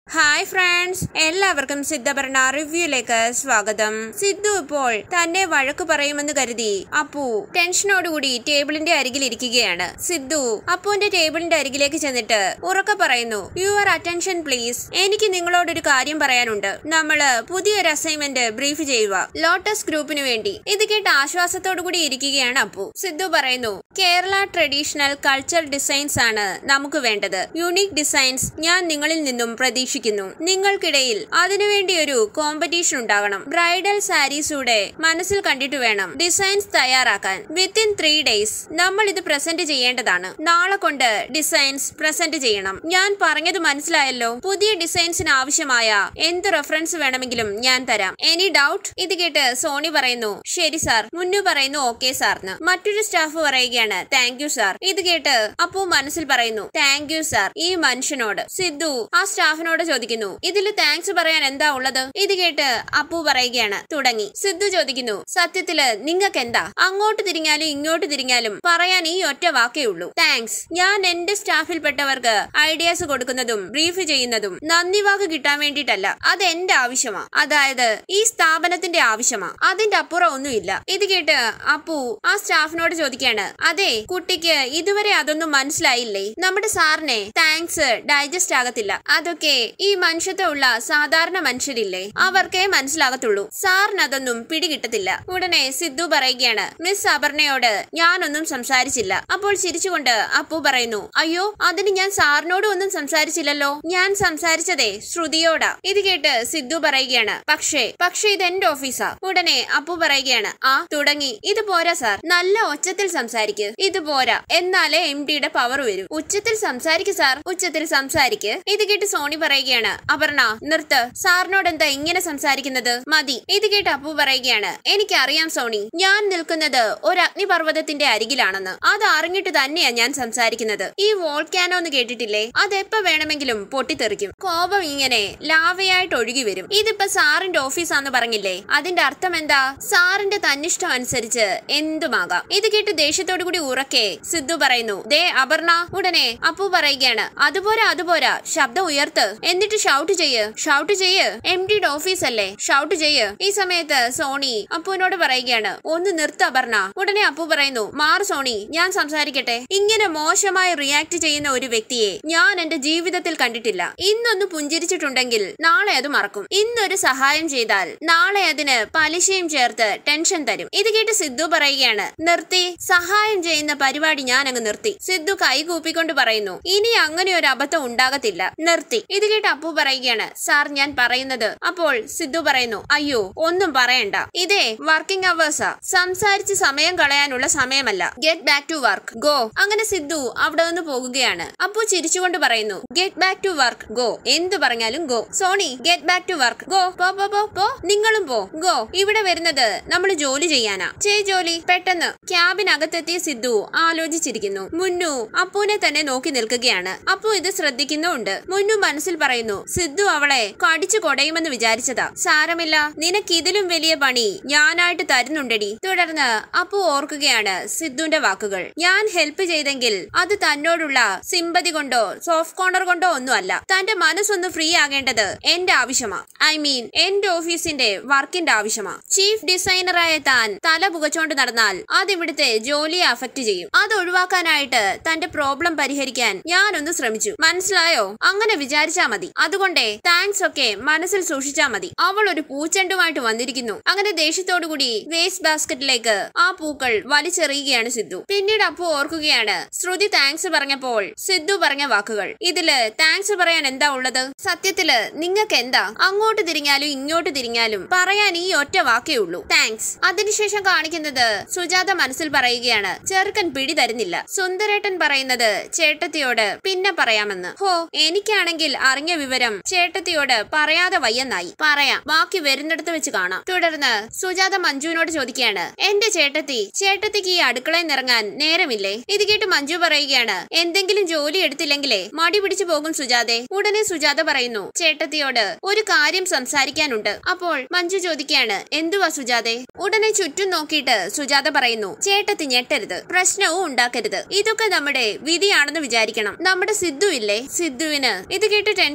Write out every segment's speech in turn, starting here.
hi friends എല്ലാവർക്കും സിദ്ധഭരണ റിവ്യൂയിലേക്ക് സ്വാഗതം സിദ്ധു ഇപ്പോൾ തന്നെ വഴക്ക് പറയുമെന്ന് കരുതി അപ്പു ടെൻഷനോടുകൂടി ടേബിളിന്റെ അരികിൽ ഇരിക്കുകയാണ് സിദ്ധു അപ്പുവിന്റെ ടേബിളിന്റെ അരികിലേക്ക് ചെന്നിട്ട് ഉറക്കെ പറയുന്നു യുവർ അറ്റൻഷൻ പ്ലീസ് എനിക്ക് നിങ്ങളോടൊരു കാര്യം പറയാനുണ്ട് നമ്മള് പുതിയൊരു അസൈൻമെന്റ് ബ്രീഫ് ചെയ്യുക ലോട്ടസ് ഗ്രൂപ്പിന് വേണ്ടി ഇത് കേട്ട് ആശ്വാസത്തോടു കൂടി ഇരിക്കുകയാണ് അപ്പു സിദ്ധു പറയുന്നു കേരള ട്രഡീഷണൽ കൾച്ചർ ഡിസൈൻസ് ആണ് നമുക്ക് വേണ്ടത് യുണീക് ഡിസൈൻസ് ഞാൻ നിങ്ങളിൽ നിന്നും പ്രതീക്ഷിക്കുന്നു നിങ്ങൾക്കിടയിൽ അതിനുവേണ്ടി ഒരു കോമ്പറ്റീഷൻ ഉണ്ടാകണം ബ്രൈഡൽ സാരീസൂടെ മനസ്സിൽ കണ്ടിട്ട് വേണം ഡിസൈൻസ് തയ്യാറാക്കാൻ വിത്തിൻ ത്രീ ഡേയ്സ് നമ്മൾ ഇത് പ്രസന്റ് ചെയ്യേണ്ടതാണ് നാളെ കൊണ്ട് ഡിസൈൻസ് പ്രസന്റ് ചെയ്യണം ഞാൻ പറഞ്ഞത് മനസ്സിലായല്ലോ പുതിയ ഡിസൈൻസിന് ആവശ്യമായ എന്ത് റെഫറൻസ് വേണമെങ്കിലും ഞാൻ തരാം എനി ഡൗട്ട് ഇത് കേട്ട് സോണി പറയുന്നു ശരി സാർ മുന്നു പറയുന്നു ഓക്കെ സാർന്ന് മറ്റൊരു സ്റ്റാഫ് പറയുകയാണ് താങ്ക് യു സാർ ഇത് കേട്ട് അപ്പു മനസ്സിൽ പറയുന്നു താങ്ക് യു സാർ ഈ മനുഷ്യനോട് സിദ്ധു ആ സ്റ്റാഫിനോട് ചോദിക്കുന്നു ഇതിൽ താങ്ക്സ് പറയാൻ എന്താ ഉള്ളത് ഇത് കേട്ട് അപ്പു പറയുകയാണ് തുടങ്ങി സിദ്ധു ചോദിക്കുന്നു സത്യത്തില് നിങ്ങൾക്ക് എന്താ അങ്ങോട്ട് തിരിഞ്ഞാലും ഇങ്ങോട്ട് തിരിഞ്ഞാലും പറയാൻ ഈ ഒറ്റ വാക്കേ ഉള്ളൂ താങ്ക്സ് ഞാൻ എന്റെ സ്റ്റാഫിൽപ്പെട്ടവർക്ക് ഐഡിയാസ് കൊടുക്കുന്നതും ബ്രീഫ് ചെയ്യുന്നതും നന്ദി വാക്ക് കിട്ടാൻ വേണ്ടിയിട്ടല്ല അത് എന്റെ ആവശ്യമാ അതായത് ഈ സ്ഥാപനത്തിന്റെ ആവശ്യമാ അതിന്റെ അപ്പുറം ഒന്നുമില്ല ഇത് കേട്ട് അപ്പു ആ സ്റ്റാഫിനോട് ചോദിക്കാണ് അതെ കുട്ടിക്ക് ഇതുവരെ അതൊന്നും മനസ്സിലായില്ലേ നമ്മുടെ സാറിനെ താങ്ക്സ് ഡൈജസ്റ്റ് ആകത്തില്ല അതൊക്കെ ഈ മനുഷ്യത്വമുള്ള സാധാരണ മനുഷ്യരില്ലേ അവർക്കേ മനസ്സിലാകത്തുള്ളൂ സാറിന് അതൊന്നും പിടികിട്ടത്തില്ല ഉടനെ സിദ്ധു പറയുകയാണ് മിസ് അപർണയോട് ഞാനൊന്നും സംസാരിച്ചില്ല അപ്പോൾ ചിരിച്ചുകൊണ്ട് അപ്പു പറയുന്നു അയ്യോ അതിന് ഞാൻ സാറിനോടും ഒന്നും സംസാരിച്ചില്ലല്ലോ ഞാൻ സംസാരിച്ചതേ ശ്രുതിയോടാ ഇത് കേട്ട് സിദ്ധു പറയുകയാണ് പക്ഷേ പക്ഷേ ഇത് എന്റെ ഓഫീസാ ഉടനെ അപ്പു പറയുകയാണ് ആ തുടങ്ങി ഇത് പോരാ സാർ നല്ല ഒച്ചത്തിൽ സംസാരിക്ക് ഇത് പോരാ എന്നാലേ എം ഡിയുടെ പവർ വരൂ ഉച്ചത്തിൽ സംസാരിക്ക് സാർ ഉച്ചത്തിൽ സംസാരിക്ക് ഇത് കേട്ട് സോണി പറയുകയാണ് അപർണ നിർത്ത് സാറിനോട് എന്താ ഇങ്ങനെ സംസാരിക്കുന്നത് മതി ഇത് കേട്ട് അപ്പു പറയുകയാണ് എനിക്കറിയാം സോണി ഞാൻ നിൽക്കുന്നത് ഒരു അഗ്നിപർവ്വതത്തിന്റെ അരികിലാണെന്ന് അത് അറിഞ്ഞിട്ട് തന്നെയാ ഞാൻ സംസാരിക്കുന്നത് ഈ വോൾക്കാനോ എന്ന് കേട്ടിട്ടില്ലേ അതെപ്പോ വേണമെങ്കിലും പൊട്ടിത്തെറിക്കും കോപം ഇങ്ങനെ ലാവയായിട്ട് ഒഴുകി വരും ഇതിപ്പോ സാറിന്റെ ഓഫീസാന്ന് പറഞ്ഞില്ലേ അതിന്റെ അർത്ഥം എന്താ സാറിന്റെ തന്നിഷ്ടം അനുസരിച്ച് എന്തുമാകാം ഇത് കേട്ട് ദേഷ്യത്തോടു കൂടി ഉറക്കെ സിദ്ധു പറയുന്നു ദേ അപർണ ഉടനെ അപ്പു പറയുകയാണ് അതുപോരാ അതുപോരാ ശബ്ദം ഉയർത്ത് എന്നിട്ട് ഷൗട്ട് ചെയ്യ് ഷൗട്ട് ചെയ്യ് എം ഡിയുടെ ഓഫീസ് അല്ലേ ഷൗട്ട് ചെയ്യ് ഈ സമയത്ത് സോണി അപ്പുവിനോട് പറയുകയാണ് ഒന്ന് നിർത്ത് അപർണ ഉടനെ അപ്പു പറയുന്നു മാറ് സോണി ഞാൻ സംസാരിക്കട്ടെ ഇങ്ങനെ മോശമായി റിയാക്ട് ചെയ്യുന്ന ഒരു വ്യക്തിയെ ഞാൻ എന്റെ ജീവിതത്തിൽ കണ്ടിട്ടില്ല ഇന്നൊന്ന് പുഞ്ചിരിച്ചിട്ടുണ്ടെങ്കിൽ നാളെ അത് മറക്കും ഇന്നൊരു സഹായം ചെയ്താൽ നാളെ അതിന് പലിശയും ചേർത്ത് ടെൻഷൻ തരും ഇത് കേട്ട് സിദ്ധു പറയുകയാണ് നിർത്തി സഹായം ചെയ്യുന്ന പരിപാടി ഞാൻ അങ്ങ് നിർത്തി സിദ്ധു കൈ കൂപ്പിക്കൊണ്ട് പറയുന്നു ഇനി അങ്ങനെ ഒരു അബദ്ധം ഉണ്ടാകത്തില്ല നിർത്തി ഇത് കേട്ട് അപ്പു പറയുകയാണ് സാർ ഞാൻ പറയുന്നത് അപ്പോൾ സിദ്ധു പറയുന്നു അയ്യോ ഒന്നും പറയണ്ട ഇതേ വർക്കിംഗ് അവേഴ്സാ സംസാരിച്ച് സമയം കളയാനുള്ള സമയമല്ല get back to work go അങ്ങനെ സിദ്ധു അവിടെ നിന്ന് പോകുകയാണ് അപ്പു ചിരിച്ചുകൊണ്ട് പറയുന്നു get back to work go എന്തു പറഞ്ഞാലും go Soni get back to work go പോ പോ പോ പോ നിങ്ങളും പോ ഗോ ഇവിടെ വരുന്നത് നമ്മൾ ജോലി ചെയ്യാനാ ചെയ് ജോലി പെട്ടെന്ന് ക്യാബിനകത്തെത്തിയ സിദ്ധു ആലോചിച്ചിരിക്കുന്നു മുന്നു അപ്പുവിനെ തന്നെ നോക്കി നിൽക്കുകയാണ് അപ്പു ഇത് ശ്രദ്ധിക്കുന്നുണ്ട് മുന്നു മനസ്സിൽ പറയുന്നു സിദ്ധു അവളെ കടിച്ചു കൊടയുമെന്ന് വിചാരിച്ചതാ സാരമില്ല നിനക്ക് ഇതിലും വലിയ പണി ഞാനായിട്ട് തരുന്നുണ്ടടി തുടർന്ന് അപ്പു ഓർക്കുകയാണ് സിദ്ധുവിന്റെ വാക്കുകൾ ഞാൻ ഹെൽപ്പ് ചെയ്തെങ്കിൽ അത് തന്നോടുള്ള സിമ്പതി കൊണ്ടോ സോഫ്റ്റ് കോർണർ കൊണ്ടോ ഒന്നുമല്ല തന്റെ മനസ്സൊന്ന് ഫ്രീ ആകേണ്ടത് എന്റെ ആവശ്യമാ ഐ മീൻ എന്റെ ഓഫീസിന്റെ വർക്കിന്റെ ആവശ്യമാ ചീഫ് ഡിസൈനറായ താൻ തല പുകച്ചോണ്ട് നടന്നാൽ അത് ഇവിടുത്തെ ജോലിയെ അഫക്ട് ചെയ്യും അത് ഒഴിവാക്കാനായിട്ട് തന്റെ പ്രോബ്ലം പരിഹരിക്കാൻ ഞാനൊന്ന് ശ്രമിച്ചു മനസ്സിലായോ അങ്ങനെ വിചാരിച്ചാ മതി അതുകൊണ്ടേ താങ്ക്സ് ഒക്കെ മനസ്സിൽ സൂക്ഷിച്ചാ മതി അവൾ ഒരു പൂച്ചെണ്ടുമായിട്ട് വന്നിരിക്കുന്നു അങ്ങനെ ദേഷ്യത്തോടുകൂടി വേസ്റ്റ് ബാസ്ക്കറ്റിലേക്ക് ആ പൂക്കൾ വലിച്ചെറിയുകയാണ് സിദ്ധു പിന്നീട് അപ്പു ഓർക്കുകയാണ് ശ്രുതി താങ്ക്സ് പറഞ്ഞപ്പോൾ സിദ്ധു പറഞ്ഞ വാക്കുകൾ ഇതില് താങ്ക്സ് പറയാൻ എന്താ ഉള്ളത് സത്യത്തില് നിങ്ങൾക്ക് എന്താ അങ്ങോട്ട് തിരിഞ്ഞാലും ഇങ്ങോട്ട് തിരിഞ്ഞാലും പറയാൻ ഈ ഒറ്റ വാക്കേ ഉള്ളൂ താങ്ക്സ് അതിനുശേഷം കാണിക്കുന്നത് സുജാത മനസ്സിൽ പറയുകയാണ് ചെറുക്കൻ പിടി തരുന്നില്ല സുന്ദരേട്ടൻ പറയുന്നത് ചേട്ടത്തിയോട് പിന്നെ പറയാമെന്ന് ഹോ എനിക്കാണെങ്കിൽ അറിഞ്ഞ വിവരം ചേട്ടത്തിയോട് പറയാതെ വയ്യെന്നായി പറയാം ബാക്കി വരുന്നിടത്ത് വെച്ച് കാണാം തുടർന്ന് സുജാത മഞ്ജുവിനോട് ചോദിക്കുകയാണ് എന്റെ ചേട്ടത്തി ചേട്ടത്തിക്ക് ഈ അടുക്കളയിൽ നിറങ്ങാൻ നേരമില്ലേ ഇത് കേട്ട് മഞ്ജു പറയുകയാണ് എന്തെങ്കിലും ജോലി എടുത്തില്ലെങ്കിലേ മടി പിടിച്ചു പോകും സുജാതെ ഉടനെ സുജാത പറയുന്നു ചേട്ടത്തിയോട് ഒരു കാര്യം സംസാരിക്കാനുണ്ട് അപ്പോൾ മഞ്ജു ചോദിക്കുകയാണ് എന്തുവാ സുജാതെ ഉടനെ ചുറ്റും നോക്കിയിട്ട് സുജാത പറയുന്നു ചേട്ടത്തി ഞെട്ടരുത് പ്രശ്നവും ഉണ്ടാക്കരുത് ഇതൊക്കെ നമ്മുടെ വിധിയാണെന്ന് വിചാരിക്കണം നമ്മുടെ സിദ്ധു ഇല്ലേ സിദ്ധുവിന് ഇത് കേട്ട് ടെൻഷൻ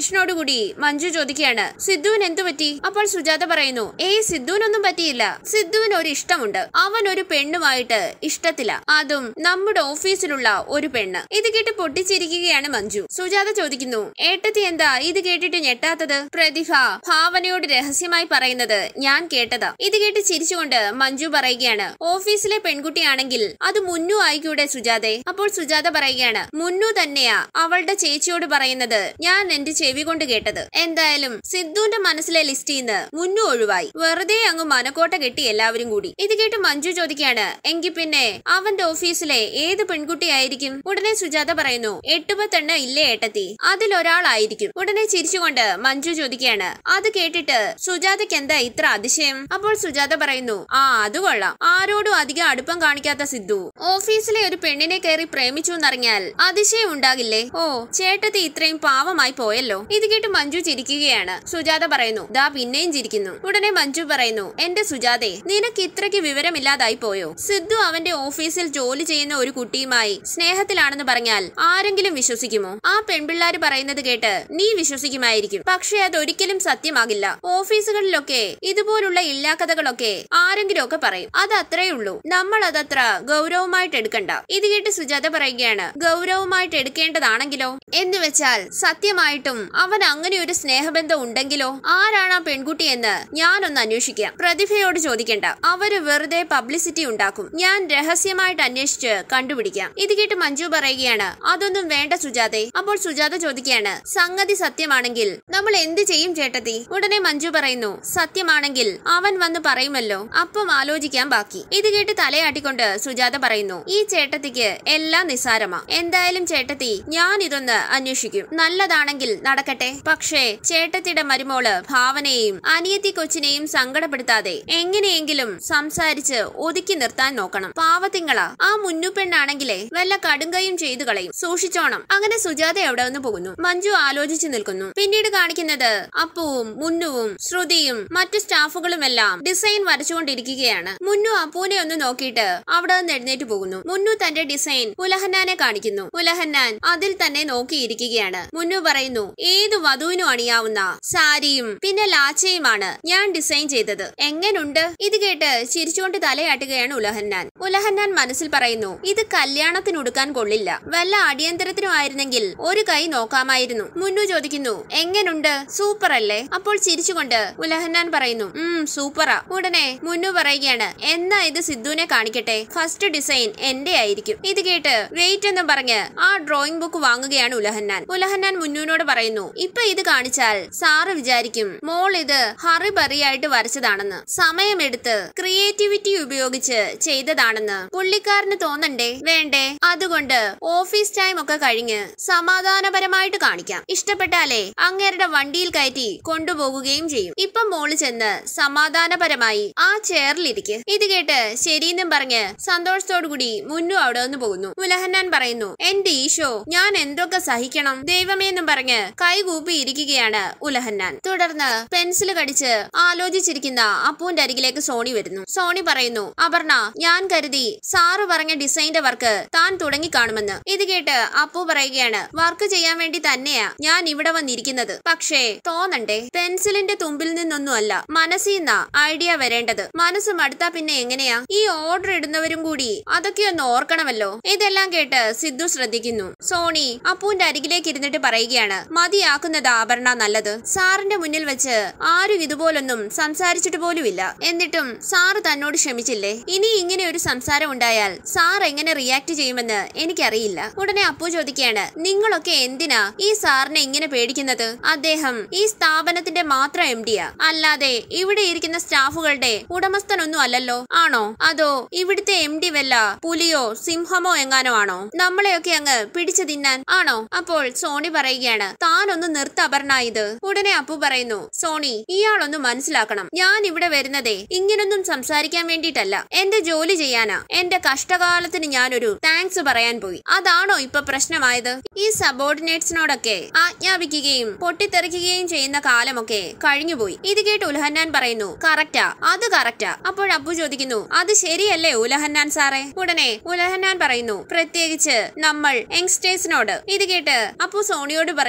ടെൻഷനോടുകൂടി മഞ്ജു ചോദിക്കുകയാണ് സിദ്ധുവിന് എന്തു പറ്റി അപ്പോൾ സുജാത പറയുന്നു ഏയ് സിദ്ധുവിനൊന്നും പറ്റിയില്ല സിദ്ധുവിന് ഒരു ഇഷ്ടമുണ്ട് അവൻ ഒരു പെണ്ണുമായിട്ട് ഇഷ്ടത്തില അതും നമ്മുടെ ഓഫീസിലുള്ള ഒരു പെണ്ണ് ഇത് കേട്ട് പൊട്ടിച്ചിരിക്കുകയാണ് മഞ്ജു സുജാത ചോദിക്കുന്നു ഏട്ടത്തി എന്താ ഇത് കേട്ടിട്ട് ഞെട്ടാത്തത് പ്രതിഭ ഭാവനയോട് രഹസ്യമായി പറയുന്നത് ഞാൻ കേട്ടതാ ഇത് കേട്ട് ചിരിച്ചുകൊണ്ട് മഞ്ജു പറയുകയാണ് ഓഫീസിലെ പെൺകുട്ടിയാണെങ്കിൽ അത് മുന്നു ആയിക്കൂടെ സുജാതെ അപ്പോൾ സുജാത പറയുകയാണ് മുന്നു തന്നെയാ അവളുടെ ചേച്ചിയോട് പറയുന്നത് ഞാൻ എന്റെ ചെവി കൊണ്ട് കേട്ടത് എന്തായാലും സിദ്ധുവിന്റെ മനസ്സിലെ ലിസ്റ്റിൽ നിന്ന് മുന്നു ഒഴിവായി വെറുതെ അങ്ങ് മനക്കോട്ട കെട്ടി എല്ലാവരും കൂടി ഇത് കേട്ട് മഞ്ജു ചോദിക്കാണ് എങ്കിൽ പിന്നെ അവന്റെ ഓഫീസിലെ ഏത് പെൺകുട്ടിയായിരിക്കും ഉടനെ സുജാത പറയുന്നു എട്ടുപത്തെണ്ണ ഇല്ലേ ഏട്ടത്തി അതിലൊരാളായിരിക്കും ഉടനെ ചിരിച്ചുകൊണ്ട് മഞ്ജു ചോദിക്കുകയാണ് അത് കേട്ടിട്ട് സുജാതയ്ക്ക് എന്താ ഇത്ര അതിശയം അപ്പോൾ സുജാത പറയുന്നു ആ അത് കൊള്ളാം ആരോടും അധികം അടുപ്പം കാണിക്കാത്ത സിദ്ധു ഓഫീസിലെ ഒരു പെണ്ണിനെ കയറി പ്രേമിച്ചു എന്നറിഞ്ഞാൽ അതിശയം ഉണ്ടാകില്ലേ ഓ ചേട്ടത്തി ഇത്രയും പാവമായി പോയല്ലോ ഇത് കേട്ട് മഞ്ജു ചിരിക്കുകയാണ് സുജാത പറയുന്നു ദാ പിന്നെയും ചിരിക്കുന്നു ഉടനെ മഞ്ജു പറയുന്നു എന്റെ സുജാതെ നിനക്ക് ഇത്രയ്ക്ക് വിവരമില്ലാതായി പോയോ സിദ്ധു അവന്റെ ഓഫീസിൽ ജോലി ചെയ്യുന്ന ഒരു കുട്ടിയുമായി സ്നേഹത്തിലാണെന്ന് പറഞ്ഞാൽ ആരെങ്കിലും വിശ്വസിക്കുമോ ആ പെൺപിള്ളാര് പറയുന്നത് കേട്ട് നീ വിശ്വസിക്കുമായിരിക്കും പക്ഷെ അതൊരിക്കലും സത്യമാകില്ല ഓഫീസുകളിലൊക്കെ ഇതുപോലുള്ള ഇല്ലാക്കഥകളൊക്കെ ആരെങ്കിലും ഒക്കെ പറയും അത് അത്രേ ഉള്ളൂ നമ്മൾ അതത്ര ഗൗരവമായിട്ട് എടുക്കണ്ട ഇത് കേട്ട് സുജാത പറയുകയാണ് ഗൗരവമായിട്ട് എടുക്കേണ്ടതാണെങ്കിലോ എന്ന് വെച്ചാൽ സത്യമായിട്ടും അവൻ അങ്ങനെ ഒരു സ്നേഹബന്ധം ഉണ്ടെങ്കിലോ ആരാണ് ആ പെൺകുട്ടി എന്ന് ഞാനൊന്ന് അന്വേഷിക്കാം പ്രതിഭയോട് ചോദിക്കണ്ട അവര് വെറുതെ പബ്ലിസിറ്റി ഉണ്ടാക്കും ഞാൻ രഹസ്യമായിട്ട് അന്വേഷിച്ച് കണ്ടുപിടിക്കാം ഇത് കേട്ട് മഞ്ജു പറയുകയാണ് അതൊന്നും വേണ്ട സുജാതെ അപ്പോൾ സുജാത ചോദിക്കുകയാണ് സംഗതി സത്യമാണെങ്കിൽ നമ്മൾ എന്ത് ചെയ്യും ചേട്ടത്തി ഉടനെ മഞ്ജു പറയുന്നു സത്യമാണെങ്കിൽ അവൻ വന്ന് പറയുമല്ലോ അപ്പം ആലോചിക്കാൻ ബാക്കി ഇത് കേട്ട് തലയാട്ടിക്കൊണ്ട് സുജാത പറയുന്നു ഈ ചേട്ടത്തിക്ക് എല്ലാം നിസാരമാ എന്തായാലും ചേട്ടത്തി ഞാൻ ഇതൊന്ന് അന്വേഷിക്കും നല്ലതാണെങ്കിൽ നടക്കട്ടെ പക്ഷേ ചേട്ടത്തിയുടെ മരുമോള് ഭാവനയെയും അനിയത്തി കൊച്ചിനെയും സങ്കടപ്പെടുത്താതെ എങ്ങനെയെങ്കിലും സംസാരിച്ച് ഒതുക്കി നിർത്താൻ നോക്കണം പാവത്തിങ്ങളാ ആ മുന്നുപെണ്ണാണെങ്കിലേ വല്ല കടുങ്കയും ചെയ്തു കളയും സൂക്ഷിച്ചോണം അങ്ങനെ സുജാത എവിടെ നിന്ന് പോകുന്നു മഞ്ജു ആലോചിച്ചു നിൽക്കുന്നു പിന്നീട് കാണിക്കുന്നത് അപ്പുവും മുന്നുവും ശ്രുതിയും മറ്റു സ്റ്റാഫുകളുമെല്ലാം ഡിസൈൻ വരച്ചുകൊണ്ടിരിക്കുകയാണ് മുന്നു അപ്പുവിനെ ഒന്ന് നോക്കിയിട്ട് അവിടെ നിന്ന് എഴുന്നേറ്റ് പോകുന്നു മുന്നു തന്റെ ഡിസൈൻ ഉലഹന്നാനെ കാണിക്കുന്നു ഉലഹന്നാൻ അതിൽ തന്നെ നോക്കിയിരിക്കുകയാണ് മുന്നു പറയുന്നു ഏതു വധുവിനും അണിയാവുന്ന സാരിയും പിന്നെ ലാച്ചയുമാണ് ഞാൻ ഡിസൈൻ ചെയ്തത് എങ്ങനുണ്ട് ഇത് കേട്ട് ചിരിച്ചുകൊണ്ട് തലയാട്ടുകയാണ് ഉലഹന്നാൻ ഉലഹന്നാൻ മനസ്സിൽ പറയുന്നു ഇത് കല്യാണത്തിന് ഉടുക്കാൻ കൊള്ളില്ല വല്ല അടിയന്തരത്തിനും ആയിരുന്നെങ്കിൽ ഒരു കൈ നോക്കാമായിരുന്നു മുന്നു ചോദിക്കുന്നു എങ്ങനുണ്ട് സൂപ്പർ അല്ലേ അപ്പോൾ ചിരിച്ചുകൊണ്ട് ഉലഹന്നാൻ പറയുന്നു ഉം സൂപ്പറാ ഉടനെ മുന്നു പറയുകയാണ് എന്നാ ഇത് സിദ്ധുവിനെ കാണിക്കട്ടെ ഫസ്റ്റ് ഡിസൈൻ എന്റെ ആയിരിക്കും ഇത് കേട്ട് വെയിറ്റ് എന്ന് പറഞ്ഞ് ആ ഡ്രോയിങ് ബുക്ക് വാങ്ങുകയാണ് ഉലഹന്നാൻ ഉലഹന്നാൻ മുന്നുവിനോട് പറയുന്നു ഇപ്പൊ ഇത് കാണിച്ചാൽ സാറ് വിചാരിക്കും മോൾ ഇത് ഹറിബറിയായിട്ട് വരച്ചതാണെന്ന് സമയമെടുത്ത് ക്രിയേറ്റിവിറ്റി ഉപയോഗിച്ച് ചെയ്തതാണെന്ന് പുള്ളിക്കാരന് തോന്നണ്ടേ വേണ്ടേ അതുകൊണ്ട് ഓഫീസ് ടൈം ഒക്കെ കഴിഞ്ഞ് സമാധാനപരമായിട്ട് കാണിക്കാം ഇഷ്ടപ്പെട്ടാലേ അങ്ങേരുടെ വണ്ടിയിൽ കയറ്റി കൊണ്ടുപോകുകയും ചെയ്യും ഇപ്പൊ മോള് ചെന്ന് സമാധാനപരമായി ആ ചെയറിലിരിക്ക് ഇത് കേട്ട് ശരിയെന്നും പറഞ്ഞ് സന്തോഷത്തോടു കൂടി മുന്നു അവിടെ നിന്ന് പോകുന്നു മുലഹന്നാൻ പറയുന്നു എന്റെ ഈശോ ഞാൻ എന്തൊക്കെ സഹിക്കണം ദൈവമേന്നും പറഞ്ഞ് കൈകൂപ്പി ഇരിക്കുകയാണ് ഉലഹന്നാൻ തുടർന്ന് പെൻസിൽ കടിച്ച് ആലോചിച്ചിരിക്കുന്ന അപ്പുവിന്റെ അരികിലേക്ക് സോണി വരുന്നു സോണി പറയുന്നു അപർണ ഞാൻ കരുതി സാറ് പറഞ്ഞ ഡിസൈന്റെ വർക്ക് താൻ തുടങ്ങി കാണുമെന്ന് ഇത് കേട്ട് അപ്പു പറയുകയാണ് വർക്ക് ചെയ്യാൻ വേണ്ടി തന്നെയാ ഞാൻ ഇവിടെ വന്നിരിക്കുന്നത് പക്ഷേ തോന്നണ്ടേ പെൻസിലിന്റെ തുമ്പിൽ നിന്നൊന്നുമല്ല മനസ്സിന്നാ ഐഡിയ വരേണ്ടത് മനസ്സ് മടുത്താ പിന്നെ എങ്ങനെയാ ഈ ഓർഡർ ഇടുന്നവരും കൂടി അതൊക്കെ ഒന്ന് ഓർക്കണമല്ലോ ഇതെല്ലാം കേട്ട് സിദ്ധു ശ്രദ്ധിക്കുന്നു സോണി അപ്പുവിന്റെ അരികിലേക്ക് ഇരുന്നിട്ട് പറയുകയാണ് മതിയാക്കുന്നത് ആഭരണ നല്ലത് സാറിന്റെ മുന്നിൽ വെച്ച് ആരും ഇതുപോലൊന്നും സംസാരിച്ചിട്ട് പോലുമില്ല എന്നിട്ടും സാറ് തന്നോട് ക്ഷമിച്ചില്ലേ ഇനി ഇങ്ങനെ ഒരു സംസാരം ഉണ്ടായാൽ സാർ എങ്ങനെ റിയാക്ട് ചെയ്യുമെന്ന് എനിക്കറിയില്ല ഉടനെ അപ്പു ചോദിക്കുകയാണ് നിങ്ങളൊക്കെ എന്തിനാ ഈ സാറിനെ ഇങ്ങനെ പേടിക്കുന്നത് അദ്ദേഹം ഈ സ്ഥാപനത്തിന്റെ മാത്രം എം ഡിയാ അല്ലാതെ ഇവിടെ ഇരിക്കുന്ന സ്റ്റാഫുകളുടെ ഉടമസ്ഥനൊന്നും അല്ലല്ലോ ആണോ അതോ ഇവിടുത്തെ എം ഡി വല്ല പുലിയോ സിംഹമോ എങ്ങാനോ ആണോ നമ്മളെയൊക്കെ അങ്ങ് പിടിച്ചു തിന്നാൻ ആണോ അപ്പോൾ സോണി പറയുകയാണ് താനൊന്ന് നിർത്ത അപർണ ഇത് ഉടനെ അപ്പു പറയുന്നു സോണി ഇയാളൊന്ന് മനസ്സിലാക്കണം ഞാൻ ഇവിടെ വരുന്നതേ ഇങ്ങനൊന്നും സംസാരിക്കാൻ വേണ്ടിയിട്ടല്ല എന്റെ ജോലി ചെയ്യാനാ എന്റെ കഷ്ടകാലത്തിന് ഞാനൊരു താങ്ക്സ് പറയാൻ പോയി അതാണോ ഇപ്പൊ പ്രശ്നമായത് ഈ സബോർഡിനേറ്റ്സിനോടൊക്കെ ആജ്ഞാപിക്കുകയും പൊട്ടിത്തെറിക്കുകയും ചെയ്യുന്ന കാലമൊക്കെ കഴിഞ്ഞുപോയി ഇത് കേട്ട് ഉൽഹന്നാൻ പറയുന്നു കറക്റ്റാ അത് കറക്റ്റാ അപ്പോൾ അപ്പു ചോദിക്കുന്നു അത് ശരിയല്ലേ ഉലഹന്നാൻ സാറേ ഉടനെ ഉലഹന്നാൻ പറയുന്നു പ്രത്യേകിച്ച് നമ്മൾ യങ്സ്റ്റേഴ്സിനോട് ഇത് കേട്ട് അപ്പു സോണിയോട് പറയുന്നു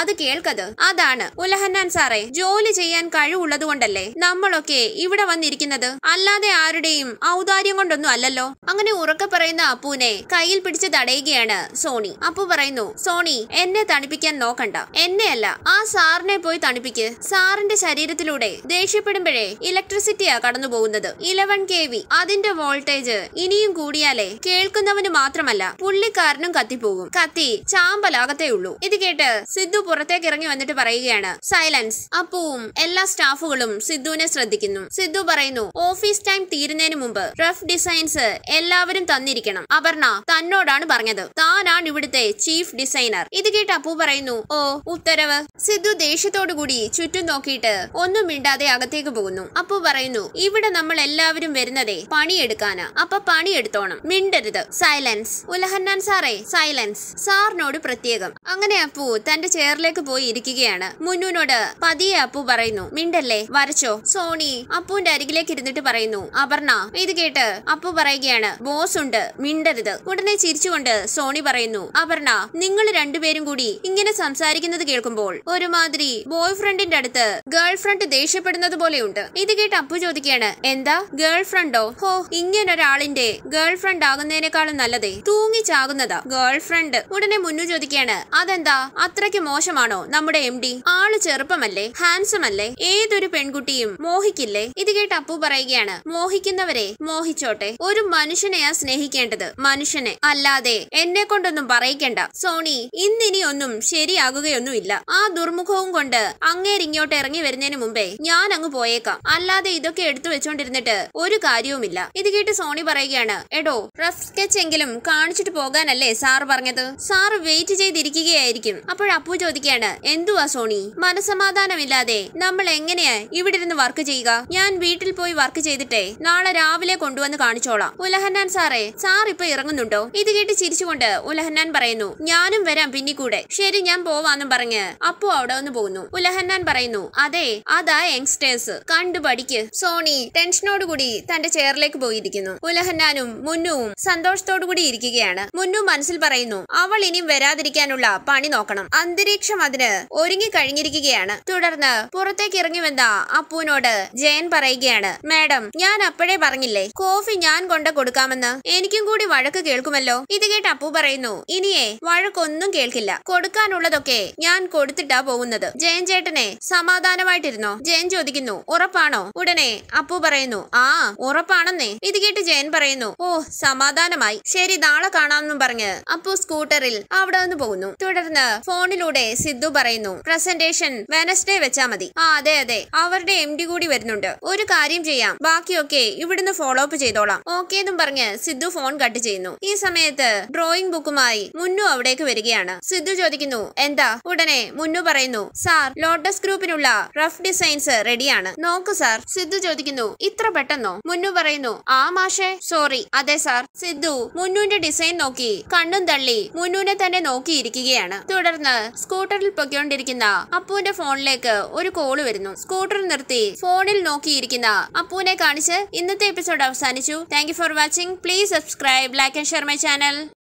അത് കേൾക്കത് അതാണ് ഉലഹന്നാൻ സാറേ ജോലി ചെയ്യാൻ കഴിവുള്ളത് കൊണ്ടല്ലേ നമ്മളൊക്കെ ഇവിടെ വന്നിരിക്കുന്നത് അല്ലാതെ ആരുടെയും ഔദാര്യം കൊണ്ടൊന്നും അല്ലല്ലോ അങ്ങനെ ഉറക്കെ പറയുന്ന അപ്പുവിനെ കയ്യിൽ പിടിച്ച് തടയുകയാണ് സോണി അപ്പു പറയുന്നു സോണി എന്നെ തണുപ്പിക്കാൻ നോക്കണ്ട എന്നെയല്ല ആ സാറിനെ പോയി തണുപ്പിക്ക് സാറിന്റെ ശരീരത്തിലൂടെ ദേഷ്യപ്പെടുമ്പോഴേ ഇലക്ട്രിസിറ്റിയാ കടന്നു പോകുന്നത് ഇലവൻ കെ വി അതിന്റെ വോൾട്ടേജ് ഇനിയും കൂടിയാലേ കേൾക്കുന്നവന് മാത്രമല്ല പുള്ളിക്കാരനും കത്തിപ്പോകും കത്തി ചാമ്പലാകത്തേ ഉള്ളൂ ഇത് കേട്ട് സിദ്ധു പുറത്തേക്ക് ഇറങ്ങി വന്നിട്ട് പറയുകയാണ് സൈലൻസ് അപ്പുവും എല്ലാ സ്റ്റാഫുകളും സിദ്ധുവിനെ ശ്രദ്ധിക്കുന്നു സിദ്ധു പറയുന്നു ഓഫീസ് ടൈം തീരുന്നതിന് മുമ്പ് റഫ് ഡിസൈൻസ് എല്ലാവരും തന്നിരിക്കണം അപർണ തന്നോടാണ് പറഞ്ഞത് താനാണ് ഇവിടുത്തെ ചീഫ് ഡിസൈനർ ഇത് കേട്ട് അപ്പു പറയുന്നു ഓ ഉത്തരവ് സിദ്ധു ദേഷ്യത്തോടു കൂടി ചുറ്റും നോക്കിയിട്ട് ഒന്നും മിണ്ടാതെ അകത്തേക്ക് പോകുന്നു അപ്പു പറയുന്നു ഇവിടെ നമ്മൾ എല്ലാവരും വരുന്നതേ പണിയെടുക്കാനാ അപ്പൊ പണിയെടുത്തോണം മിണ്ടരുത് സൈലൻസ് ഉലഹന്നാൻ സാറേ സൈലൻസ് സാറിനോട് പ്രത്യേകം അങ്ങനെ അപ്പു തന്റെ ചെയറിലേക്ക് പോയി ഇരിക്കുകയാണ് മുന്നൂനോട് പതിയെ അപ്പു പറയുന്നു മിണ്ടല്ലേ വരച്ചോ സോണി അപ്പുവിന്റെ അരികിലേക്ക് ഇരുന്നിട്ട് പറയുന്നു അപർണ ഇത് കേട്ട് അപ്പു പറയുകയാണ് ബോസ് ഉണ്ട് മിണ്ടരുത് ഉടനെ ചിരിച്ചുകൊണ്ട് സോണി പറയുന്നു അപർണ നിങ്ങൾ രണ്ടുപേരും കൂടി ഇങ്ങനെ സംസാരിക്കുന്നത് കേൾക്കുമ്പോൾ ഒരുമാതിരി ബോയ് ഫ്രണ്ടിന്റെ അടുത്ത് ഗേൾ ഫ്രണ്ട് ദേഷ്യപ്പെടുന്നത് പോലെയുണ്ട് ഇത് കേട്ട് അപ്പു ചോദിക്കുകയാണ് എന്താ ഗേൾ ഫ്രണ്ടോ ഹോ ഇങ്ങനൊരാളിന്റെ ഗേൾ ഫ്രണ്ട് ആകുന്നതിനേക്കാളും നല്ലതേ തൂങ്ങി ചാകുന്നതാ ഗേൾ ഫ്രണ്ട് ഉടനെ മുന്നു ചോദിക്കുകയാണ് അതെന്താ അത്രയ്ക്ക് മോശമാണോ നമ്മുടെ എം ഡി ആള് ചെറുപ്പമല്ലേ ഹാൻസം അല്ലേ ഏതൊരു പെൺകുട്ടിയും മോഹിക്കില്ലേ ഇത് കേട്ട് അപ്പു പറയുകയാണ് മോഹിക്കുന്നവരെ മോഹിച്ചോട്ടെ ഒരു മനുഷ്യനെയാ സ്നേഹിക്കേണ്ടത് മനുഷ്യനെ അല്ലാതെ എന്നെ കൊണ്ടൊന്നും പറയിക്കണ്ട സോണി ഇന്നിനി ഒന്നും ശരിയാകുകയൊന്നുമില്ല ആ ദുർമുഖവും കൊണ്ട് അങ്ങേരിങ്ങോട്ട് ഇറങ്ങി വരുന്നതിന് മുമ്പേ ഞാൻ അങ്ങ് പോയേക്കാം അല്ലാതെ ഇതൊക്കെ എടുത്തു വെച്ചോണ്ടിരുന്നിട്ട് ഒരു കാര്യവുമില്ല ഇത് കേട്ട് സോണി പറയുകയാണ് എടോ റഫ് സ്കെച്ച് എങ്കിലും കാണിച്ചിട്ട് പോകാനല്ലേ സാർ പറഞ്ഞത് സാർ വെയിറ്റ് ചെയ്തിരിക്കുകയായിരിക്കും അപ്പോൾ അപ്പു ചോദിക്കുകയാണ് എന്തുവാ സോണി മനസമാധാനമില്ലാതെ നമ്മൾ എങ്ങനെയാ ഇവിടെ ഇരുന്ന് വർക്ക് ചെയ്യുക ഞാൻ വീട്ടിൽ പോയി വർക്ക് ചെയ്തിട്ടേ നാളെ രാവിലെ കൊണ്ടുവന്ന് കാണിച്ചോളാം ഉലഹന്നാൻ സാറേ സാർ ഇപ്പൊ ഇറങ്ങുന്നുണ്ടോ ഇത് കേട്ട് ചിരിച്ചുകൊണ്ട് ഉലഹന്നാൻ പറയുന്നു ഞാനും വരാം പിന്നിക്കൂടെ ശരി ഞാൻ പോവാന്നും പറഞ്ഞ് അപ്പു അവിടെ ഒന്ന് പോകുന്നു ഉലഹന്നാൻ പറയുന്നു അതെ അതാ യങ്സ്റ്റേഴ്സ് കണ്ടു പഠിക്ക് സോണി ടെൻഷനോടുകൂടി തന്റെ ചെയറിലേക്ക് പോയിരിക്കുന്നു ഉലഹന്നാനും മുന്നുവും സന്തോഷത്തോടു കൂടി ഇരിക്കുകയാണ് മുന്നു മനസ്സിൽ പറയുന്നു അവൾ ഇനിയും വരാതിരിക്കാനുള്ള പണി നോക്കണം അന്തരീക്ഷം അതിന് ഒരുങ്ങി കഴിഞ്ഞിരിക്കുകയാണ് തുടർന്ന് പുറത്തേക്ക് ഇറങ്ങി വന്ന അപ്പുവിനോട് ജയൻ പറയുകയാണ് മാഡം ഞാൻ അപ്പോഴേ പറഞ്ഞില്ലേ കോഫി ഞാൻ കൊണ്ട് കൊടുക്കാമെന്ന് എനിക്കും കൂടി വഴക്ക് കേൾക്കുമല്ലോ ഇത് കേട്ട് അപ്പു പറയുന്നു ഇനിയേ വഴക്കൊന്നും കേൾക്കില്ല കൊടുക്കാനുള്ളതൊക്കെ ഞാൻ കൊടുത്തിട്ടാ പോകുന്നത് ജയൻ ചേട്ടനെ സമാധാനമായിട്ടിരുന്നോ ജയൻ ചോദിക്കുന്നു ഉറപ്പാണോ ഉടനെ അപ്പു പറയുന്നു ആ ഉറപ്പാണെന്നേ ഇത് കേട്ട് ജയൻ പറയുന്നു ഓ സമാധാനമായി ശരി നാളെ കാണാമെന്നും പറഞ്ഞ് അപ്പു സ്കൂട്ടറിൽ അവിടെ നിന്ന് പോകുന്നു തുടർന്ന് ഫോണിലൂടെ സിദ്ധു പറയുന്നു പ്രസന്റേഷൻ വെനസ്ഡേ വെച്ചാ മതി ആ അതെ അതെ അവരുടെ എം ഡി കൂടി വരുന്നുണ്ട് ഒരു കാര്യം ചെയ്യാം ബാക്കിയൊക്കെ ഇവിടുന്ന് ഫോളോ അപ്പ് ചെയ്തോളാം ഓക്കെ എന്നും പറഞ്ഞ് സിദ്ധു ഫോൺ കട്ട് ചെയ്യുന്നു ഈ സമയത്ത് ഡ്രോയിങ് ബുക്കുമായി മുന്നു അവിടേക്ക് വരികയാണ് സിദ്ധു ചോദിക്കുന്നു എന്താ ഉടനെ മുന്നു പറയുന്നു സാർ ലോട്ടസ് ഗ്രൂപ്പിനുള്ള റഫ് ഡിസൈൻസ് റെഡിയാണ് നോക്കൂ സാർ സിദ്ധു ചോദിക്കുന്നു ഇത്ര പെട്ടെന്നോ മുന്നു പറയുന്നു ആ മാഷേ സോറി അതെ സാർ സിദ്ധു മുന്നുവിന്റെ ഡിസൈൻ നോക്കി കണ്ണും തള്ളി മുന്നുവിനെ തന്നെ നോക്കിയിരിക്കുകയാണ് തുടർന്ന് സ്കൂട്ടറിൽ പൊയ്ക്കൊണ്ടിരിക്കുന്ന അപ്പുവിന്റെ ഫോണിലേക്ക് ഒരു കോള് വരുന്നു സ്കൂട്ടർ നിർത്തി ഫോണിൽ നോക്കിയിരിക്കുന്ന അപ്പുവിനെ കാണിച്ച് ഇന്നത്തെ എപ്പിസോഡ് അവസാനിച്ചു thank you for watching please subscribe like and share my channel